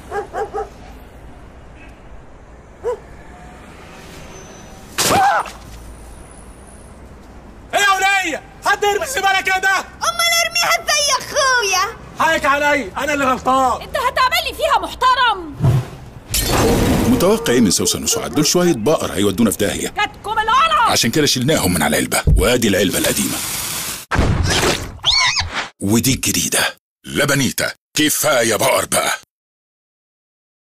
ايه يا ولية حد يرمي الزبالة كده امال ارميها ازاي يا اخويا حقك عليا انا اللي غلطان انت هتعمل لي فيها محترم متوقع ايه من سوسن وسعاد دول شويه بقر هيودونا في داهيه كاتكم القرف عشان كده شلناهم من على العلبه وادي العلبه القديمه ودي الجديده لبنيتا كفايه بقر بقى